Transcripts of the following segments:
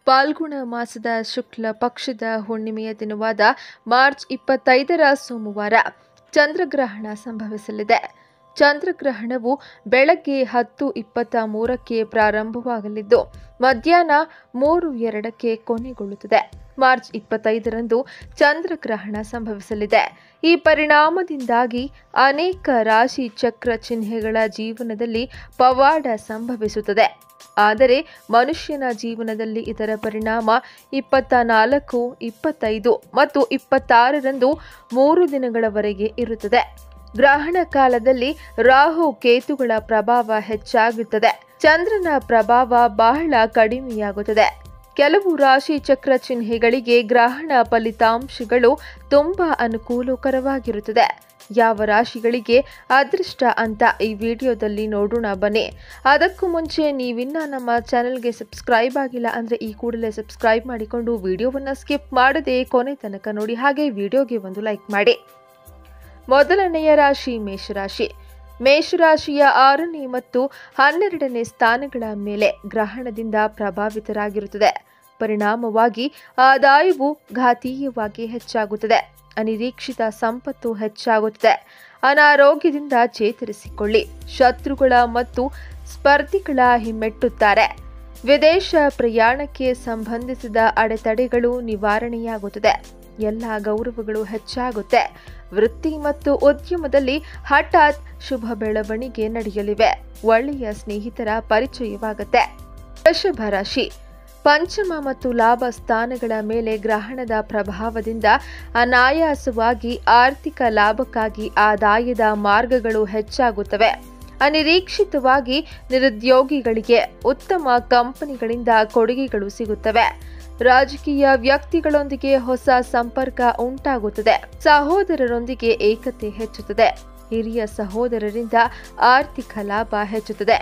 ಫಾಲ್ಗುಣ ಮಾಸದ ಶುಕ್ಲ ಪಕ್ಷದ ಹುಣ್ಣಿಮೆಯ ದಿನವಾದ ಮಾರ್ಚ್ ಇಪ್ಪತ್ತೈದರ ಸೋಮವಾರ ಚಂದ್ರಗ್ರಹಣ ಸಂಭವಿಸಲಿದೆ ಚಂದ್ರಗ್ರಹಣವು ಬೆಳಗ್ಗೆ ಹತ್ತು ಇಪ್ಪತ್ತ ಮೂರಕ್ಕೆ ಪ್ರಾರಂಭವಾಗಲಿದ್ದು ಮಧ್ಯಾಹ್ನ ಮೂರು ಎರಡಕ್ಕೆ ಕೊನೆಗೊಳ್ಳುತ್ತದೆ ಮಾರ್ಚ್ ಇಪ್ಪತ್ತೈದರಂದು ಚಂದ್ರಗ್ರಹಣ ಸಂಭವಿಸಲಿದೆ ಈ ಪರಿಣಾಮದಿಂದಾಗಿ ಅನೇಕ ರಾಶಿ ಚಕ್ರ ಚಿಹ್ನೆಗಳ ಜೀವನದಲ್ಲಿ ಪವಾಡ ಸಂಭವಿಸುತ್ತದೆ ಆದರೆ ಮನುಷ್ಯನ ಜೀವನದಲ್ಲಿ ಇದರ ಪರಿಣಾಮ ಇಪ್ಪತ್ತ ನಾಲ್ಕು ಇಪ್ಪತ್ತೈದು ಮತ್ತು ಇಪ್ಪತ್ತಾರರಂದು ಮೂರು ದಿನಗಳವರೆಗೆ ಇರುತ್ತದೆ ಗ್ರಹಣ ಕಾಲದಲ್ಲಿ ರಾಹು ಕೇತುಗಳ ಪ್ರಭಾವ ಹೆಚ್ಚಾಗುತ್ತದೆ ಚಂದ್ರನ ಪ್ರಭಾವ ಬಹಳ ಕಡಿಮೆಯಾಗುತ್ತದೆ ಕೆಲವು ರಾಶಿ ಚಕ್ರ ಚಿಹ್ನೆಗಳಿಗೆ ಗ್ರಹಣ ಫಲಿತಾಂಶಗಳು ತುಂಬಾ ಅನುಕೂಲಕರವಾಗಿರುತ್ತದೆ ಯಾವ ರಾಶಿಗಳಿಗೆ ಅದೃಷ್ಟ ಅಂತ ಈ ವಿಡಿಯೋದಲ್ಲಿ ನೋಡೋಣ ಬನ್ನಿ ಅದಕ್ಕೂ ಮುಂಚೆ ನೀವಿನ್ನ ನಮ್ಮ ಚಾನೆಲ್ಗೆ ಸಬ್ಸ್ಕ್ರೈಬ್ ಆಗಿಲ್ಲ ಅಂದರೆ ಈ ಕೂಡಲೇ ಸಬ್ಸ್ಕ್ರೈಬ್ ಮಾಡಿಕೊಂಡು ವಿಡಿಯೋವನ್ನು ಸ್ಕಿಪ್ ಮಾಡದೆ ಕೊನೆ ತನಕ ನೋಡಿ ಹಾಗೆ ವಿಡಿಯೋಗೆ ಒಂದು ಲೈಕ್ ಮಾಡಿ ಮೊದಲನೆಯ ರಾಶಿ ಮೇಷರಾಶಿ ಮೇಷರಾಶಿಯ ಆರನೇ ಮತ್ತು ಹನ್ನೆರಡನೇ ಸ್ಥಾನಗಳ ಮೇಲೆ ಗ್ರಹಣದಿಂದ ಪ್ರಭಾವಿತರಾಗಿರುತ್ತದೆ ಪರಿಣಾಮವಾಗಿ ಆದಾಯವು ಘಾತೀಯವಾಗಿ ಹೆಚ್ಚಾಗುತ್ತದೆ ಅನಿರೀಕ್ಷಿತ ಸಂಪತ್ತು ಹೆಚ್ಚಾಗುತ್ತದೆ ಅನಾರೋಗ್ಯದಿಂದ ಚೇತರಿಸಿಕೊಳ್ಳಿ ಶತ್ರುಗಳ ಮತ್ತು ಸ್ಪರ್ಧಿಗಳ ಹಿಮ್ಮೆಟ್ಟುತ್ತಾರೆ ವಿದೇಶ ಪ್ರಯಾಣಕ್ಕೆ ಸಂಬಂಧಿಸಿದ ಅಡೆತಡೆಗಳು ನಿವಾರಣೆಯಾಗುತ್ತದೆ ಎಲ್ಲ ಗೌರವಗಳು ಹೆಚ್ಚಾಗುತ್ತೆ ವೃತ್ತಿ ಮತ್ತು ಉದ್ಯಮದಲ್ಲಿ ಹಠಾತ್ ಶುಭ ಬೆಳವಣಿಗೆ ನಡೆಯಲಿವೆ ಒಳ್ಳೆಯ ಸ್ನೇಹಿತರ ಪರಿಚಯವಾಗುತ್ತೆ ವೃಷಭ ರಾಶಿ ಪಂಚಮ ಮತ್ತು ಲಾಭ ಸ್ಥಾನಗಳ ಮೇಲೆ ಗ್ರಹಣದ ಪ್ರಭಾವದಿಂದ ಅನಾಯಾಸವಾಗಿ ಆರ್ಥಿಕ ಲಾಭಕ್ಕಾಗಿ ಆದಾಯದ ಮಾರ್ಗಗಳು ಹೆಚ್ಚಾಗುತ್ತವೆ ಅನಿರೀಕ್ಷಿತವಾಗಿ ನಿರುದ್ಯೋಗಿಗಳಿಗೆ ಉತ್ತಮ ಕಂಪನಿಗಳಿಂದ ಕೊಡುಗೆಗಳು ಸಿಗುತ್ತವೆ ರಾಜಕೀಯ ವ್ಯಕ್ತಿಗಳೊಂದಿಗೆ ಹೊಸ ಸಂಪರ್ಕ ಉಂಟಾಗುತ್ತದೆ ಸಹೋದರರೊಂದಿಗೆ ಏಕತೆ ಹೆಚ್ಚುತ್ತದೆ ಹಿರಿಯ ಸಹೋದರರಿಂದ ಆರ್ಥಿಕ ಲಾಭ ಹೆಚ್ಚುತ್ತದೆ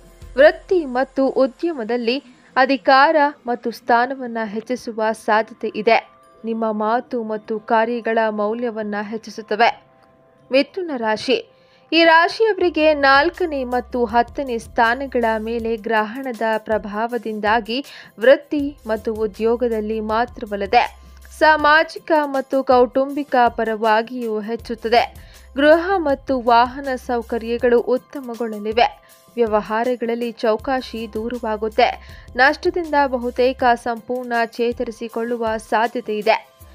ವೃತ್ತಿ ಮತ್ತು ಉದ್ಯಮದಲ್ಲಿ ಅಧಿಕಾರ ಮತ್ತು ಸ್ಥಾನವನ್ನು ಹೆಚ್ಚಿಸುವ ಸಾಧ್ಯತೆ ಇದೆ ನಿಮ್ಮ ಮಾತು ಮತ್ತು ಕಾರ್ಯಗಳ ಮೌಲ್ಯವನ್ನು ಹೆಚ್ಚಿಸುತ್ತವೆ ಮಿಥುನ ರಾಶಿ ಈ ರಾಶಿಯವರಿಗೆ ನಾಲ್ಕನೇ ಮತ್ತು ಹತ್ತನೇ ಸ್ಥಾನಗಳ ಮೇಲೆ ಗ್ರಹಣದ ಪ್ರಭಾವದಿಂದಾಗಿ ವೃತ್ತಿ ಮತ್ತು ಉದ್ಯೋಗದಲ್ಲಿ ಮಾತ್ರವಲ್ಲದೆ ಸಾಮಾಜಿಕ ಮತ್ತು ಕೌಟುಂಬಿಕ ಪರವಾಗಿಯೂ ಹೆಚ್ಚುತ್ತದೆ ಗೃಹ ಮತ್ತು ವಾಹನ ಸೌಕರ್ಯಗಳು ಉತ್ತಮಗೊಳ್ಳಲಿವೆ ವ್ಯವಹಾರಗಳಲ್ಲಿ ಚೌಕಾಶಿ ದೂರವಾಗುತ್ತೆ ನಷ್ಟದಿಂದ ಬಹುತೇಕ ಸಂಪೂರ್ಣ ಚೇತರಿಸಿಕೊಳ್ಳುವ ಸಾಧ್ಯತೆ ಇದೆ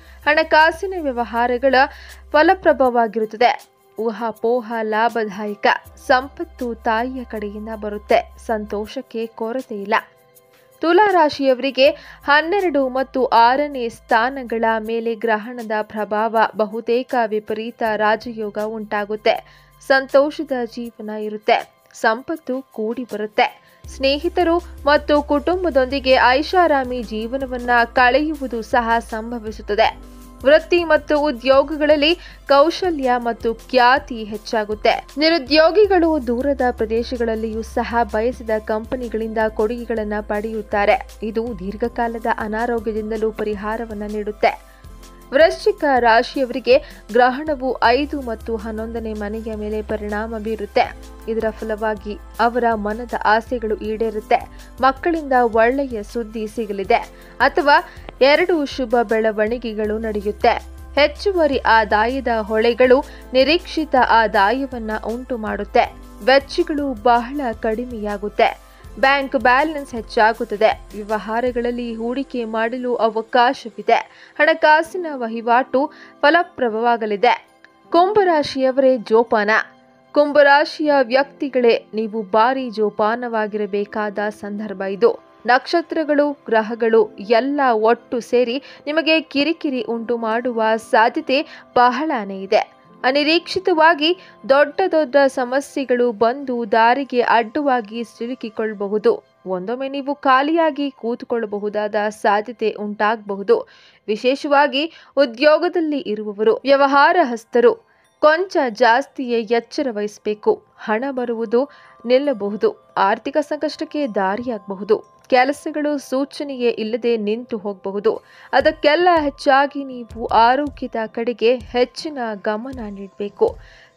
ಹಣಕಾಸಿನ ವ್ಯವಹಾರಗಳ ಫಲಪ್ರಭವಾಗಿರುತ್ತದೆ ಊಹಾಪೋಹ ಲಾಭದಾಯಕ ಸಂಪತ್ತು ತಾಯಿಯ ಕಡೆಯಿಂದ ಬರುತ್ತೆ ಸಂತೋಷಕ್ಕೆ ಕೊರತೆ ಇಲ್ಲ ತುಲಾ ರಾಶಿಯವರಿಗೆ ಹನ್ನೆರಡು ಮತ್ತು ಆರನೇ ಸ್ಥಾನಗಳ ಮೇಲೆ ಗ್ರಹಣದ ಪ್ರಭಾವ ಬಹುತೇಕ ವಿಪರೀತ ರಾಜಯೋಗ ಉಂಟಾಗುತ್ತೆ ಸಂತೋಷದ ಜೀವನ ಇರುತ್ತೆ ಸಂಪತ್ತು ಕೂಡಿ ಬರುತ್ತೆ ಸ್ನೇಹಿತರು ಮತ್ತು ಕುಟುಂಬದೊಂದಿಗೆ ಐಷಾರಾಮಿ ಜೀವನವನ್ನ ಕಳೆಯುವುದು ಸಹ ಸಂಭವಿಸುತ್ತದೆ ವೃತ್ತಿ ಮತ್ತು ಉದ್ಯೋಗಗಳಲ್ಲಿ ಕೌಶಲ್ಯ ಮತ್ತು ಖ್ಯಾತಿ ಹೆಚ್ಚಾಗುತ್ತೆ ನಿರುದ್ಯೋಗಿಗಳು ದೂರದ ಪ್ರದೇಶಗಳಲ್ಲಿಯೂ ಸಹ ಬಯಸಿದ ಕಂಪನಿಗಳಿಂದ ಕೊಡುಗೆಗಳನ್ನು ಪಡೆಯುತ್ತಾರೆ ಇದು ದೀರ್ಘಕಾಲದ ಅನಾರೋಗ್ಯದಿಂದಲೂ ಪರಿಹಾರವನ್ನು ನೀಡುತ್ತೆ ವೃಶ್ಚಿಕ ರಾಶಿಯವರಿಗೆ ಗ್ರಹಣವು ಐದು ಮತ್ತು ಹನ್ನೊಂದನೇ ಮನೆಯ ಮೇಲೆ ಪರಿಣಾಮ ಬೀರುತ್ತೆ ಇದರ ಫಲವಾಗಿ ಅವರ ಮನದ ಆಸೆಗಳು ಈಡೇರುತ್ತೆ ಮಕ್ಕಳಿಂದ ಒಳ್ಳೆಯ ಸುದ್ದಿ ಸಿಗಲಿದೆ ಅಥವಾ ಎರಡು ಶುಭ ಬೆಳವಣಿಗೆಗಳು ನಡೆಯುತ್ತೆ ಹೆಚ್ಚುವರಿ ಆದಾಯದ ಹೊಳೆಗಳು ನಿರೀಕ್ಷಿತ ಆದಾಯವನ್ನ ಉಂಟು ಮಾಡುತ್ತೆ ವೆಚ್ಚಗಳು ಬಹಳ ಕಡಿಮೆಯಾಗುತ್ತೆ ಬ್ಯಾಂಕ್ ಬ್ಯಾಲೆನ್ಸ್ ಹೆಚ್ಚಾಗುತ್ತದೆ ವ್ಯವಹಾರಗಳಲ್ಲಿ ಹೂಡಿಕೆ ಮಾಡಲು ಅವಕಾಶವಿದೆ ಹಣಕಾಸಿನ ವಹಿವಾಟು ಫಲಪ್ರದವಾಗಲಿದೆ ಕುಂಭರಾಶಿಯವರೇ ಜೋಪಾನ ಕುಂಭರಾಶಿಯ ವ್ಯಕ್ತಿಗಳೇ ನೀವು ಭಾರಿ ಜೋಪಾನವಾಗಿರಬೇಕಾದ ಸಂದರ್ಭ ಇದು ನಕ್ಷತ್ರಗಳು ಗ್ರಹಗಳು ಎಲ್ಲ ಒಟ್ಟು ಸೇರಿ ನಿಮಗೆ ಕಿರಿಕಿರಿ ಉಂಟು ಮಾಡುವ ಸಾಧ್ಯತೆ ಬಹಳನೇ ಇದೆ ಅನಿರೀಕ್ಷಿತವಾಗಿ ದೊಡ್ಡ ದೊಡ್ಡ ಸಮಸ್ಯೆಗಳು ಬಂದು ದಾರಿಗೆ ಅಡ್ಡವಾಗಿ ಸಿಲುಕಿಕೊಳ್ಳಬಹುದು ಒಂದೊಮ್ಮೆ ನೀವು ಖಾಲಿಯಾಗಿ ಕೂತುಕೊಳ್ಳಬಹುದಾದ ಸಾಧ್ಯತೆ ಉಂಟಾಗಬಹುದು ವಿಶೇಷವಾಗಿ ಉದ್ಯೋಗದಲ್ಲಿ ಇರುವವರು ವ್ಯವಹಾರಹಸ್ತರು ಕೊಂಚ ಜಾಸ್ತಿಯೇ ಎಚ್ಚರ ವಹಿಸಬೇಕು ಹಣ ಬರುವುದು ನಿಲ್ಲಬಹುದು ಆರ್ಥಿಕ ಸಂಕಷ್ಟಕ್ಕೆ ದಾರಿಯಾಗಬಹುದು ಕೆಲಸಗಳು ಸೂಚನೆಯೇ ಇಲ್ಲದೆ ನಿಂತು ಹೋಗಬಹುದು ಅದಕ್ಕೆಲ್ಲ ಹೆಚ್ಚಾಗಿ ನೀವು ಆರೋಗ್ಯದ ಕಡೆಗೆ ಹೆಚ್ಚಿನ ಗಮನ ನೀಡಬೇಕು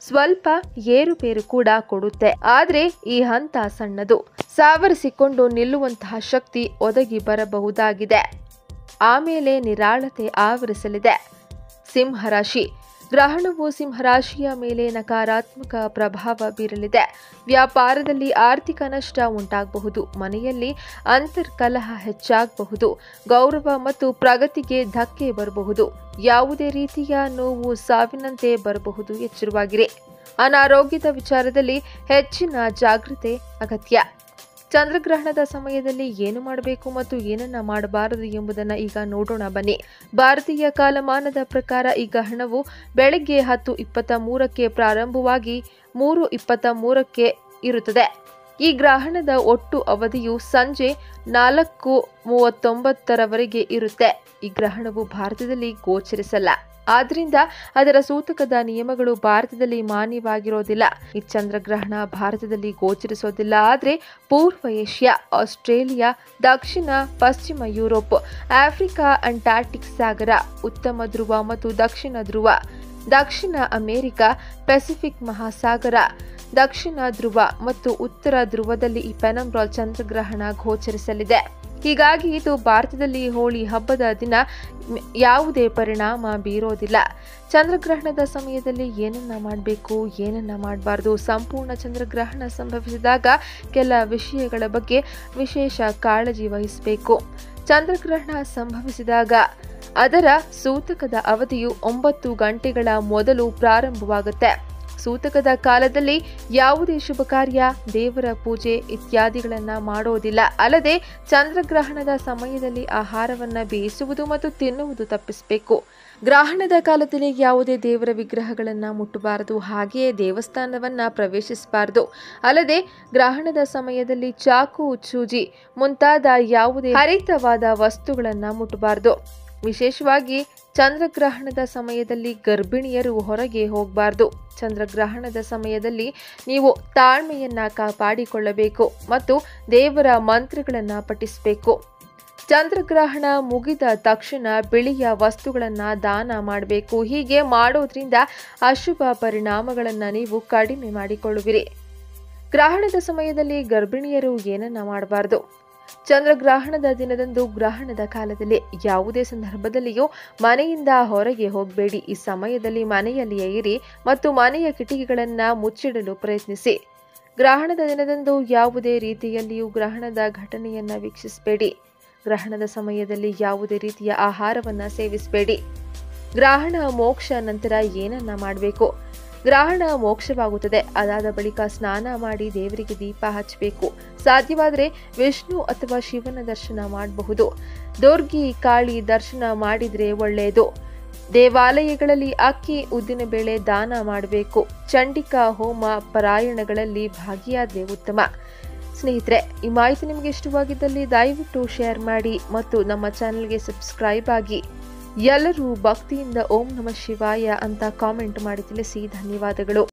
ಸ್ವಲ್ಪ ಏರುಪೇರು ಕೂಡ ಕೊಡುತ್ತೆ ಆದ್ರೆ ಈ ಹಂತ ಸಣ್ಣದು ಸಾವರಿಸಿಕೊಂಡು ನಿಲ್ಲುವಂತಹ ಶಕ್ತಿ ಒದಗಿ ಬರಬಹುದಾಗಿದೆ ಆಮೇಲೆ ನಿರಾಳತೆ ಆವರಿಸಲಿದೆ ಸಿಂಹರಾಶಿ ಗ್ರಹಣವು ಸಿಂಹರಾಶಿಯ ಮೇಲೆ ನಕಾರಾತ್ಮಕ ಪ್ರಭಾವ ಬೀರಲಿದೆ ವ್ಯಾಪಾರದಲ್ಲಿ ಆರ್ಥಿಕ ನಷ್ಟ ಉಂಟಾಗಬಹುದು ಮನೆಯಲ್ಲಿ ಅಂತರ್ಕಲಹ ಹೆಚ್ಚಾಗಬಹುದು ಗೌರವ ಮತ್ತು ಪ್ರಗತಿಗೆ ಧಕ್ಕೆ ಬರಬಹುದು ಯಾವುದೇ ರೀತಿಯ ನೋವು ಸಾವಿನಂತೆ ಬರಬಹುದು ಎಚ್ಚರವಾಗಿರಿ ಅನಾರೋಗ್ಯದ ವಿಚಾರದಲ್ಲಿ ಹೆಚ್ಚಿನ ಜಾಗೃತೆ ಅಗತ್ಯ ಚಂದ್ರಗ್ರಹಣದ ಸಮಯದಲ್ಲಿ ಏನು ಮಾಡಬೇಕು ಮತ್ತು ಏನನ್ನ ಮಾಡಬಾರದು ಎಂಬುದನ್ನ ಈಗ ನೋಡೋಣ ಬನ್ನಿ ಭಾರತೀಯ ಕಾಲಮಾನದ ಪ್ರಕಾರ ಈ ಗ್ರಹಣವು ಬೆಳಗ್ಗೆ ಹತ್ತು ಇಪ್ಪತ್ತ ಮೂರಕ್ಕೆ ಪ್ರಾರಂಭವಾಗಿ ಮೂರು ಇಪ್ಪತ್ತ ಮೂರಕ್ಕೆ ಇರುತ್ತದೆ ಈ ಗ್ರಹಣದ ಒಟ್ಟು ಅವಧಿಯು ಸಂಜೆ ನಾಲ್ಕು ಮೂವತ್ತೊಂಬತ್ತರವರೆಗೆ ಇರುತ್ತೆ ಈ ಗ್ರಹಣವು ಭಾರತದಲ್ಲಿ ಗೋಚರಿಸಲ್ಲ ಆದ್ರಿಂದ ಅದರ ಸೂತಕದ ನಿಯಮಗಳು ಭಾರತದಲ್ಲಿ ಮಾನ್ಯವಾಗಿರೋದಿಲ್ಲ ಈ ಚಂದ್ರಗ್ರಹಣ ಭಾರತದಲ್ಲಿ ಗೋಚರಿಸೋದಿಲ್ಲ ಆದ್ರೆ ಪೂರ್ವ ಏಷ್ಯಾ ಆಸ್ಟ್ರೇಲಿಯಾ ದಕ್ಷಿಣ ಪಶ್ಚಿಮ ಯುರೋಪ್ ಆಫ್ರಿಕಾ ಅಂಟಾರ್ಟಿಕ್ ಸಾಗರ ಉತ್ತಮ ಧ್ರುವ ಮತ್ತು ದಕ್ಷಿಣ ಧ್ರುವ ದಕ್ಷಿಣ ಅಮೆರಿಕ ಪೆಸಿಫಿಕ್ ಮಹಾಸಾಗರ ದಕ್ಷಿಣ ಧ್ರುವ ಮತ್ತು ಉತ್ತರ ಧ್ರುವದಲ್ಲಿ ಈ ಪೆನಂಬ್ರಾಲ್ ಚಂದ್ರಗ್ರಹಣ ಗೋಚರಿಸಲಿದೆ ಹೀಗಾಗಿ ಇದು ಭಾರತದಲ್ಲಿ ಹೋಳಿ ಹಬ್ಬದ ದಿನ ಮ್- ಯಾವುದೇ ಪರಿಣಾಮ ಬೀರೋದಿಲ್ಲ ಚಂದ್ರಗ್ರಹಣದ ಸಮಯದಲ್ಲಿ ಏನನ್ನ ಮಾಡಬೇಕು ಏನನ್ನ ಮಾಡಬಾರ್ದು ಸಂಪೂರ್ಣ ಚಂದ್ರಗ್ರಹಣ ಸಂಭವಿಸಿದಾಗ ಕೆಲ ವಿಷಯಗಳ ಬಗ್ಗೆ ವಿಶೇಷ ಕಾಳಜಿ ವಹಿಸಬೇಕು ಚಂದ್ರಗ್ರಹಣ ಸಂಭವಿಸಿದಾಗ ಅದರ ಸೂತಕದ ಅವಧಿಯು ಒಂಬತ್ತು ಗಂಟೆಗಳ ಮೊದಲು ಪ್ರಾರಂಭವಾಗುತ್ತೆ ಸೂತಕದ ಕಾಲದಲ್ಲಿ ಯಾವುದೇ ಶುಭ ಕಾರ್ಯ ದೇವರ ಪೂಜೆ ಇತ್ಯಾದಿಗಳನ್ನ ಮಾಡೋದಿಲ್ಲ ಅಲ್ಲದೆ ಚಂದ್ರಗ್ರಹಣದ ಸಮಯದಲ್ಲಿ ಆಹಾರವನ್ನ ಬೇಯಿಸುವುದು ಮತ್ತು ತಿನ್ನುವುದು ತಪ್ಪಿಸಬೇಕು ಗ್ರಹಣದ ಕಾಲದಲ್ಲಿ ಯಾವುದೇ ದೇವರ ವಿಗ್ರಹಗಳನ್ನ ಮುಟ್ಟಬಾರದು ಹಾಗೆಯೇ ದೇವಸ್ಥಾನವನ್ನ ಪ್ರವೇಶಿಸಬಾರದು ಅಲ್ಲದೆ ಗ್ರಹಣದ ಸಮಯದಲ್ಲಿ ಚಾಕು ಚೂಜಿ ಮುಂತಾದ ಯಾವುದೇ ಹರಿತವಾದ ವಸ್ತುಗಳನ್ನ ಮುಟ್ಟಬಾರದು ವಿಶೇಷವಾಗಿ ಚಂದ್ರಗ್ರಹಣದ ಸಮಯದಲ್ಲಿ ಗರ್ಭಿಣಿಯರು ಹೊರಗೆ ಹೋಗಬಾರ್ದು ಚಂದ್ರಗ್ರಹಣದ ಸಮಯದಲ್ಲಿ ನೀವು ತಾಳ್ಮೆಯನ್ನ ಕಾಪಾಡಿಕೊಳ್ಳಬೇಕು ಮತ್ತು ದೇವರ ಮಂತ್ರಗಳನ್ನ ಪಠಿಸಬೇಕು ಚಂದ್ರಗ್ರಹಣ ಮುಗಿದ ತಕ್ಷಣ ಬಿಳಿಯ ವಸ್ತುಗಳನ್ನ ದಾನ ಮಾಡಬೇಕು ಹೀಗೆ ಮಾಡೋದ್ರಿಂದ ಅಶುಭ ಪರಿಣಾಮಗಳನ್ನ ನೀವು ಕಡಿಮೆ ಮಾಡಿಕೊಳ್ಳುವಿರಿ ಗ್ರಹಣದ ಸಮಯದಲ್ಲಿ ಗರ್ಭಿಣಿಯರು ಏನನ್ನ ಮಾಡಬಾರದು ಚಂದ್ರಗ್ರಹಣದ ದಿನದಂದು ಗ್ರಹಣದ ಕಾಲದಲ್ಲಿ ಯಾವುದೇ ಸಂದರ್ಭದಲ್ಲಿಯೂ ಮನೆಯಿಂದ ಹೊರಗೆ ಹೋಗಬೇಡಿ ಈ ಸಮಯದಲ್ಲಿ ಮನೆಯಲ್ಲಿಯೇ ಇರಿ ಮತ್ತು ಮನೆಯ ಕಿಟಕಿಗಳನ್ನ ಮುಚ್ಚಿಡಲು ಪ್ರಯತ್ನಿಸಿ ಗ್ರಹಣದ ದಿನದಂದು ಯಾವುದೇ ರೀತಿಯಲ್ಲಿಯೂ ಗ್ರಹಣದ ಘಟನೆಯನ್ನ ವೀಕ್ಷಿಸಬೇಡಿ ಗ್ರಹಣದ ಸಮಯದಲ್ಲಿ ಯಾವುದೇ ರೀತಿಯ ಆಹಾರವನ್ನ ಸೇವಿಸಬೇಡಿ ಗ್ರಹಣ ಮೋಕ್ಷ ನಂತರ ಏನನ್ನ ಮಾಡಬೇಕು ಗ್ರಹಣ ಮೋಕ್ಷವಾಗುತ್ತದೆ ಅದಾದ ಬಳಿಕ ಸ್ನಾನ ಮಾಡಿ ದೇವರಿಗೆ ದೀಪ ಹಚ್ಚಬೇಕು ಸಾಧ್ಯವಾದರೆ ವಿಷ್ಣು ಅಥವಾ ಶಿವನ ದರ್ಶನ ಮಾಡಬಹುದು ದುರ್ಗಿ ಕಾಳಿ ದರ್ಶನ ಮಾಡಿದ್ರೆ ಒಳ್ಳೆಯದು ದೇವಾಲಯಗಳಲ್ಲಿ ಅಕ್ಕಿ ಉದ್ದಿನಬೇಳೆ ದಾನ ಮಾಡಬೇಕು ಚಂಡಿಕಾ ಹೋಮ ಪರಾಯಣಗಳಲ್ಲಿ ಭಾಗಿಯಾದ್ರೆ ಉತ್ತಮ ಸ್ನೇಹಿತರೆ ಈ ಮಾಹಿತಿ ನಿಮಗೆ ಇಷ್ಟವಾಗಿದ್ದಲ್ಲಿ ದಯವಿಟ್ಟು ಶೇರ್ ಮಾಡಿ ಮತ್ತು ನಮ್ಮ ಚಾನೆಲ್ಗೆ ಸಬ್ಸ್ಕ್ರೈಬ್ ಆಗಿ ಎಲ್ಲರೂ ಭಕ್ತಿಯಿಂದ ಓಂ ನಮ ಶಿವಾಯ ಅಂತ ಕಾಮೆಂಟ್ ಮಾಡಿ ತಿಳಿಸಿ ಧನ್ಯವಾದಗಳು